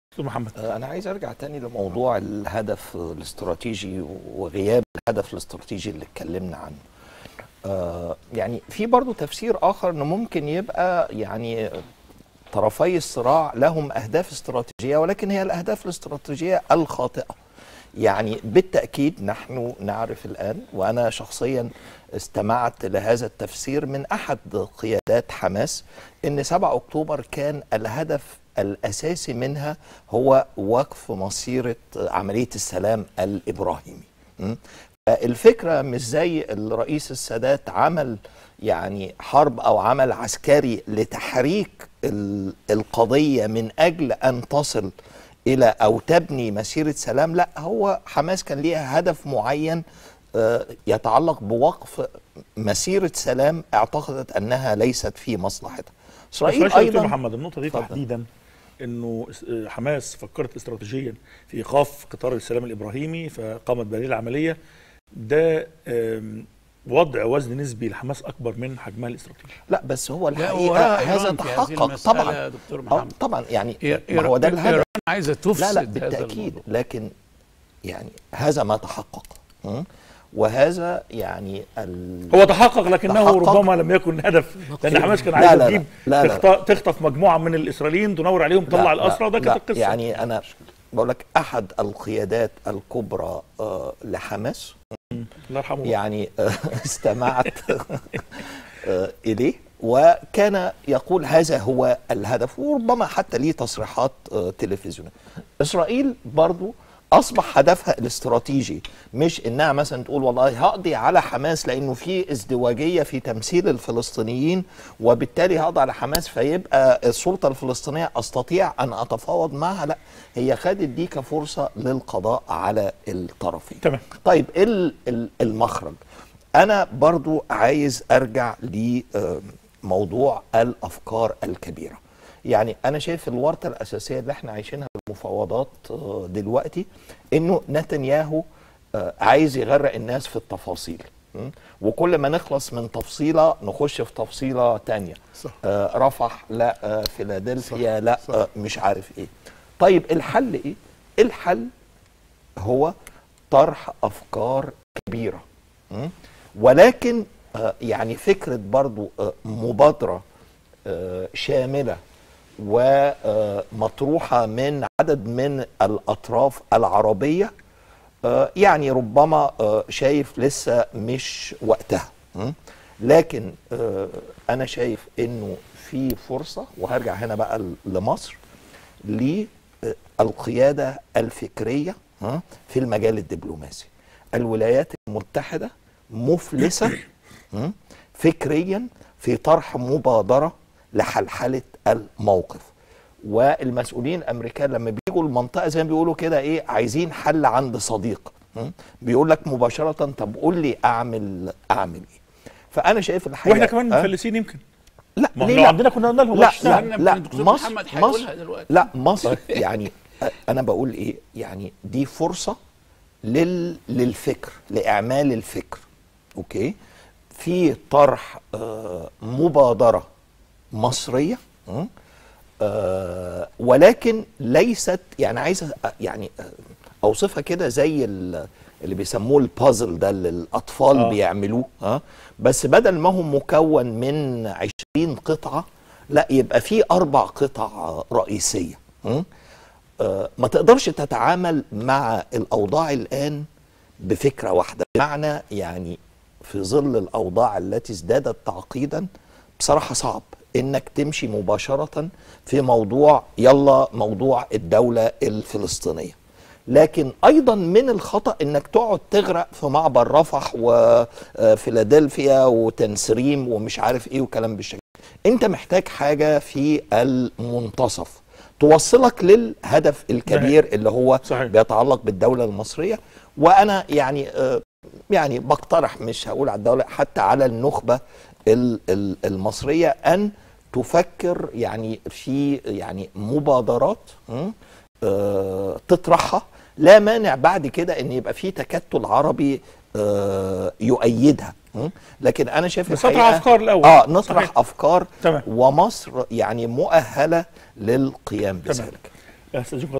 دكتور محمد أنا عايز أرجع تاني لموضوع الهدف الاستراتيجي وغياب الهدف الاستراتيجي اللي اتكلمنا عنه. آه يعني في برضو تفسير آخر إنه ممكن يبقى يعني طرفي الصراع لهم أهداف استراتيجية ولكن هي الأهداف الاستراتيجية الخاطئة. يعني بالتأكيد نحن نعرف الآن وأنا شخصيا استمعت لهذا التفسير من أحد قيادات حماس أن 7 أكتوبر كان الهدف الأساسي منها هو وقف مصيرة عملية السلام الإبراهيمي م? الفكرة مش زي الرئيس السادات عمل يعني حرب أو عمل عسكري لتحريك ال- القضية من أجل أن تصل الى او تبني مسيره سلام لا هو حماس كان ليها هدف معين آه، يتعلق بوقف مسيره سلام اعتقدت انها ليست في مصلحتها اسرائيل اسرائيل دكتور ايضا محمد النقطه دي اتفضل. تحديدا انه اس- حماس فكرت استراتيجيا في ايقاف قطار السلام الابراهيمي فقامت بهذه العمليه ده آم، وضع وزن نسبي لحماس اكبر من حجمها الاستراتيجي لا بس هو لا الحقيقه وراء هذا إيران في هذه تحقق المسألة طبعا يا دكتور آه، محمد طبعا يعني إير- ما هو ده إير- الهدف إيران عايزة تفسد لا لا هذا بالتاكيد الموضوع. لكن يعني هذا ما تحقق م? وهذا يعني ال... هو تحقق لكنه تحقق. ربما لم يكن هدف لان حماس كان لا، عايز لا، لا. تجيب لا، لا. تخط- تخطف مجموعه من الاسرائيليين تنور عليهم لا، تطلع لا، الاسرى وده لا، كانت القصه يعني انا بقول لك احد القيادات الكبرى آه، لحماس الله يرحمه يعني آه، استمعت آه، اليه وكان يقول هذا هو الهدف وربما حتى ليه تصريحات آه، تلفزيونيه اسرائيل برضو اصبح هدفها الاستراتيجي مش انها مثلا تقول والله هقضي على حماس لانه في ازدواجيه في تمثيل الفلسطينيين وبالتالي هقضي على حماس فيبقى السلطه الفلسطينيه استطيع ان اتفاوض معها لا هي خدت دي كفرصه للقضاء على الطرفين تمام طيب ايه ال- ال- المخرج انا برضو عايز ارجع لموضوع الافكار الكبيره يعني انا شايف الورطه الاساسيه اللي احنا عايشينها في المفاوضات آه، دلوقتي انه نتنياهو آه، عايز يغرق الناس في التفاصيل م? وكل ما نخلص من تفصيله نخش في تفصيله تانية صح. آه رفح لا آه فيلادلفيا صح، لا صح. آه مش عارف ايه طيب الحل ايه الحل هو طرح افكار كبيره م? ولكن آه، يعني فكره برضو آه، مبادره آه، شامله ومطروحه من عدد من الاطراف العربيه آه، يعني ربما آه، شايف لسه مش وقتها م? لكن آه، انا شايف انه في فرصه وهرجع هنا بقى ل- لمصر للقياده الفكريه ها، في المجال الدبلوماسي الولايات المتحده مفلسه م? فكريا في طرح مبادره لحلحله الموقف والمسؤولين الامريكان لما بيجوا المنطقه زي ما بيقولوا كده ايه عايزين حل عند صديق م? بيقول لك مباشره طب قول لي اعمل اعمل ايه فانا شايف الحقيقه واحنا كمان أه؟ مفلسين يمكن لا ما ليه احنا لا؟ عندنا كنا قلنا لهم لا هتشتغل. لا استنى لا يمكن الدكتور مصر محمد مصر هيقولها دلوقتي. لا مصر يعني انا بقول ايه يعني دي فرصه لل للفكر لاعمال الفكر اوكي في طرح آه مبادره مصريه م? آه ولكن ليست يعني عايز أ- يعني آه، اوصفها كده زي ال- اللي بيسموه البازل ده اللي الاطفال آه. آه. بيعملوه ها بس بدل ما هو مكون من 20 قطعه لا يبقى في اربع قطع رئيسيه م? آه، ما تقدرش تتعامل مع الاوضاع الان بفكره واحده بمعنى يعني في ظل الاوضاع التي ازدادت تعقيدا بصراحه صعب انك تمشي مباشره في موضوع يلا موضوع الدوله الفلسطينيه لكن ايضا من الخطا انك تقعد تغرق في معبر رفح وفيلادلفيا وتنسريم ومش عارف ايه وكلام بالشكل انت محتاج حاجه في المنتصف توصلك للهدف الكبير اللي هو صحيح. بيتعلق بالدوله المصريه وانا يعني آه، يعني بقترح مش هقول على الدوله حتى على النخبه ال- ال- المصريه ان تفكر يعني في يعني مبادرات م? آه، تطرحها لا مانع بعد كده ان يبقى في تكتل عربي آه، يؤيدها م? لكن انا شايف بس نطرح الحقيقة- أفكار الأول. اه نطرح صحيح. افكار تمام. ومصر يعني مؤهله للقيام تمام. بذلك استاذنكم